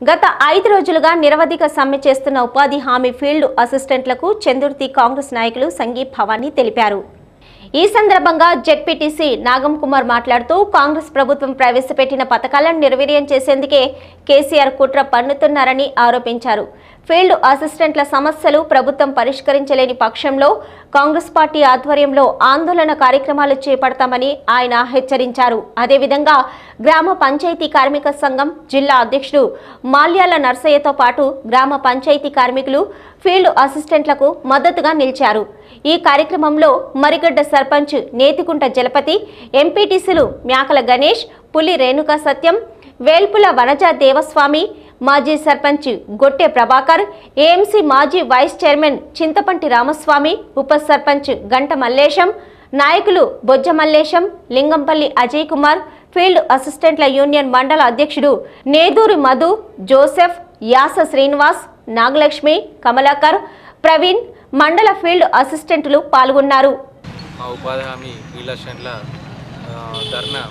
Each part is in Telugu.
గత ఐదు రోజులుగా నిరవధిక సమ్మె చేస్తున్న ఉపాధి హామీ ఫీల్డ్ అసిస్టెంట్లకు చందుర్తి కాంగ్రెస్ నాయకులు సంఘీభావాన్ని తెలిపారు ఈ సందర్భంగా జెడ్పీటీసీ నాగం కుమార్ మాట్లాడుతూ కాంగ్రెస్ ప్రభుత్వం ప్రవేశపెట్టిన పథకాలను నిర్వీర్యం చేసేందుకే కేసీఆర్ కుట్ర పన్నుతున్నారని ఆరోపించారు ఫీల్డ్ అసిస్టెంట్ల సమస్యలు ప్రభుత్వం పరిష్కరించలేని పక్షంలో కాంగ్రెస్ పార్టీ ఆధ్వర్యంలో ఆందోళన కార్యక్రమాలు చేపడతామని ఆయన హెచ్చరించారు అదేవిధంగా గ్రామ పంచాయతీ కార్మిక సంఘం జిల్లా అధ్యక్షుడు మాల్యాల నర్సయ్యతో పాటు గ్రామ పంచాయతీ కార్మికులు ఫీల్డ్ అసిస్టెంట్లకు మద్దతుగా నిలిచారు ఈ కార్యక్రమంలో మరిగడ్డ సర్పంచ్ నేతికుంట జలపతి ఎంపీటీసీలు మ్యాకల గణేష్ పులి రేణుకా సత్యం వేల్పుల వనజ దేవస్వామి మాజీ సర్పంచ్ గొట్టె ప్రభాకర్ ఏఎంసీ మాజీ వైస్ చైర్మన్ చింతపంటి రామస్వామి ఉప సర్పంచ్ గంట మల్లేశం నాయకులు బొజ్జ మల్లేశం లింగంపల్లి అజయ్ కుమార్ ఫీల్డ్ అసిస్టెంట్ల యూనియన్ మండల అధ్యక్షుడు నేదూరి మధు జోసెఫ్ యాస శ్రీనివాస్ నాగలక్ష్మి కమలాకర్ ప్రవీణ్ మండల ఫీల్డ్ అసిస్టెంట్లు పాల్గొన్నారు మా ఉపాధి హామీ ఫీల్డ్ అసిస్టెంట్ల ఆ, ధర్నా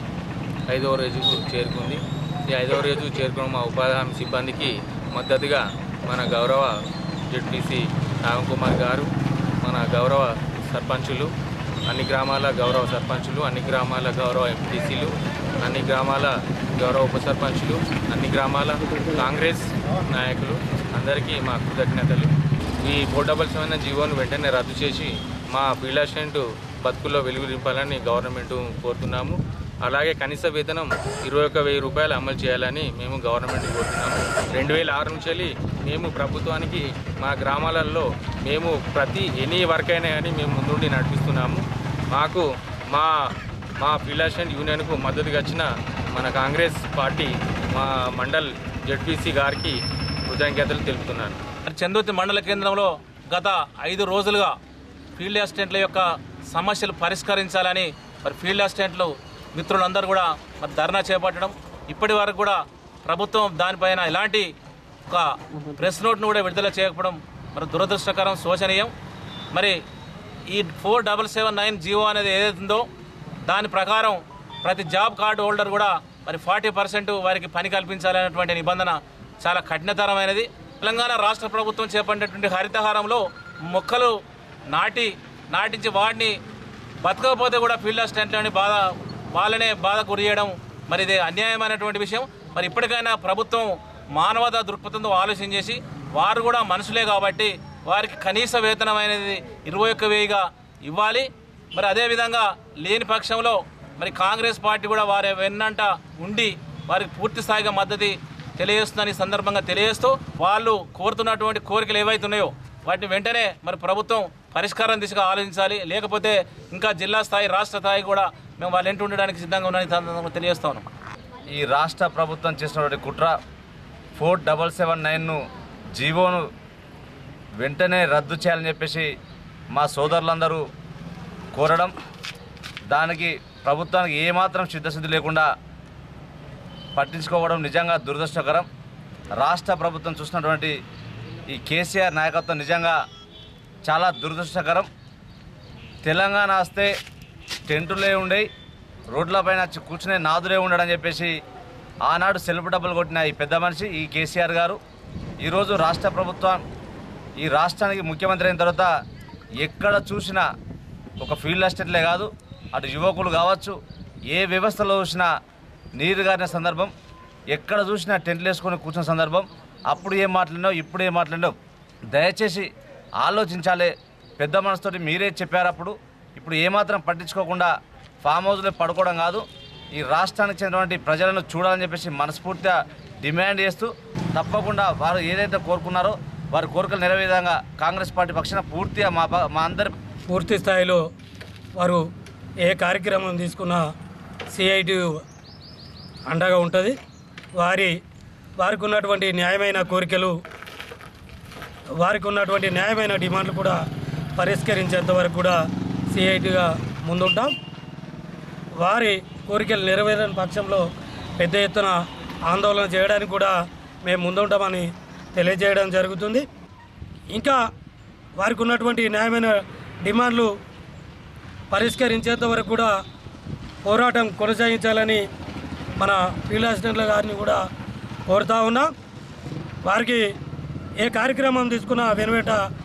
ఐదవ రోజుకు చేరుకుంది ఈ ఐదవ రోజు చేరుకున్న మా ఉపాధి హామీ సిబ్బందికి మద్దతుగా మన గౌరవ జెడ్పీసీ రామ్ కుమార్ గారు మన గౌరవ సర్పంచులు అన్ని గ్రామాల గౌరవ సర్పంచులు అన్ని గ్రామాల గౌరవ ఎంపీటీసీలు అన్ని గ్రామాల గౌరవ ఉప సర్పంచులు అన్ని గ్రామాల కాంగ్రెస్ నాయకులు అందరికీ మా కృతజ్ఞతలు ఈ ఫోర్ డబల్ సెవెన్ జీవోను వెంటనే రద్దు చేసి మా ఫీల్డ్ అసిస్టెంట్ బతుకుల్లో వెలుగు నింపాలని గవర్నమెంట్ కోరుతున్నాము అలాగే కనీస వేతనం ఇరవై ఒక్క వెయ్యి రూపాయలు అమలు చేయాలని మేము గవర్నమెంట్ కోరుతున్నాము రెండు వేల ఆరు నుంచి వెళ్ళి మేము ప్రభుత్వానికి మా గ్రామాలలో మేము ప్రతి ఎనీ వర్క్ అయినా కానీ మేము ముందుండి నడిపిస్తున్నాము మాకు మా మా ఫీల్డ్ అసిస్టెంట్ యూనియన్కు మద్దతుగా వచ్చిన మన కాంగ్రెస్ పార్టీ మా మండల్ జడ్పీసీ గారికి కృతజ్ఞతలు తెలుపుతున్నాను మరి చందుర్తి మండల కేంద్రంలో గత ఐదు రోజులుగా ఫీల్డ్ అసిస్టెంట్ల యొక్క సమస్యలు పరిష్కరించాలని మరి ఫీల్డ్ అసిస్టెంట్లు మిత్రులందరూ కూడా మరి ధర్నా చేపట్టడం ఇప్పటి వరకు కూడా ప్రభుత్వం దానిపైన ఎలాంటి ఒక ప్రెస్ నోట్ను కూడా విడుదల చేయకపోవడం మరి దురదృష్టకరం శోచనీయం మరి ఈ four double seven nine GO అనేది ఏదైతుందో దాని ప్రకారం ప్రతి జాబ్ కార్డు హోల్డర్ కూడా మరి ఫార్టీ పర్సెంట్ వారికి పని కల్పించాలనేటువంటి నిబంధన చాలా కఠినతరమైనది తెలంగాణ రాష్ట్ర ప్రభుత్వం చేపట్టినటువంటి హరితహారంలో మొక్కలు నాటి నాటించి వాడిని బతకకపోతే కూడా ఫీల్డ్ అసిస్టెంట్లని బాధ వాళ్ళనే బాధ గురి చేయడం మరి ఇది అన్యాయమైనటువంటి విషయం మరి ఇప్పటికైనా ప్రభుత్వం మానవతా దృక్పథంతో ఆలోచన చేసి వారు కూడా మనుషులే కాబట్టి వారికి కనీస వేతనం అనేది ఇరవై ఒక్క వెయ్యిగా ఇవ్వాలి మరి అదేవిధంగా లేని పక్షంలో మరి కాంగ్రెస్ పార్టీ కూడా వారి వెన్నంట ఉండి వారికి పూర్తి స్థాయిగా మద్దతు తెలియజేస్తుందని ఈ సందర్భంగా తెలియజేస్తూ వాళ్ళు కోరుతున్నటువంటి కోరికలు ఏవైతున్నాయో వాటిని వెంటనే మరి ప్రభుత్వం పరిష్కారం దిశగా ఆలోచించాలి లేకపోతే ఇంకా జిల్లా స్థాయి రాష్ట్ర స్థాయి కూడా మేము వాళ్ళ ఇంటి ఉండడానికి సిద్ధంగా ఉన్నామని ఈ సందర్భంగా తెలియజేస్తా ఉన్నాం ఈ రాష్ట్ర ప్రభుత్వం చేసినటువంటి కుట్ర ఫోర్ డబల్ సెవెన్ నైన్ను జీవోను వెంటనే రద్దు చేయాలని చెప్పేసి మా సోదరులందరూ కోరడం దానికి ప్రభుత్వానికి ఏమాత్రం సిద్ధశుద్ధి లేకుండా పట్టించుకోవడం నిజంగా దురదృష్టకరం రాష్ట్ర ప్రభుత్వం చూసినటువంటి ఈ కేసీఆర్ నాయకత్వం నిజంగా చాలా దురదృష్టకరం తెలంగాణ వస్తే టెంటులే ఉండేవి రోడ్లపైన చి- కూర్చునే నాదులే ఉండడని చెప్పేసి ఆనాడు సెల్ఫ్ డబ్బులు కొట్టిన ఈ పెద్ద మనిషి ఈ కేసీఆర్ గారు ఈరోజు రాష్ట్ర ప్రభుత్వం ఈ రాష్ట్రానికి ముఖ్యమంత్రి అయిన తర్వాత ఎక్కడ చూసినా ఒక ఫీల్డ్ అసిస్టెంట్లే కాదు అటు యువకులు కావచ్చు ఏ వ్యవస్థలో చూసినా నీరు గారిన సందర్భం ఎక్కడ చూసినా టెంట్లు వేసుకొని కూర్చున్న సందర్భం అప్పుడు ఏం మాట్లాడినావు ఇప్పుడు ఏం మాట్లాడినావు దయచేసి ఆలోచించాలి పెద్ద మనసుతోటి మీరే చెప్పారు అప్పుడు ఇప్పుడు ఏమాత్రం పట్టించుకోకుండా ఫామ్ హౌస్లో పడుకోవడం కాదు ఈ రాష్ట్రానికి చెందినటువంటి ప్రజలను చూడాలని చెప్పేసి మనస్ఫూర్తిగా డిమాండ్ చేస్తూ తప్పకుండా వారు ఏదైతే కోరుకున్నారో వారి కోరికలు నెరవేరే విధంగా కాంగ్రెస్ పార్టీ పక్షాన పూర్తిగా మా ప- మా అందరి పూర్తి స్థాయిలో వారు ఏ కార్యక్రమం తీసుకున్నా సిఐటి అండగా ఉంటుంది వారి వారికి ఉన్నటువంటి న్యాయమైన కోరికలు వారికి ఉన్నటువంటి న్యాయమైన డిమాండ్లు కూడా పరిష్కరించేంత వరకు కూడా సిఐటిగా ముందుంటాం వారి కోరికలు నెరవేరని పక్షంలో పెద్ద ఎత్తున ఆందోళన చేయడానికి కూడా మేము ముందుంటామని తెలియజేయడం జరుగుతుంది ఇంకా వారికి ఉన్నటువంటి న్యాయమైన డిమాండ్లు పరిష్కరించేంత వరకు కూడా పోరాటం కొనసాగించాలని మన ఫీల్డ్ అసిస్టెంట్ల గారిని కూడా కోరుతా ఉన్నాం వారికి ఏ కార్యక్రమం తీసుకున్నా వెనువెంట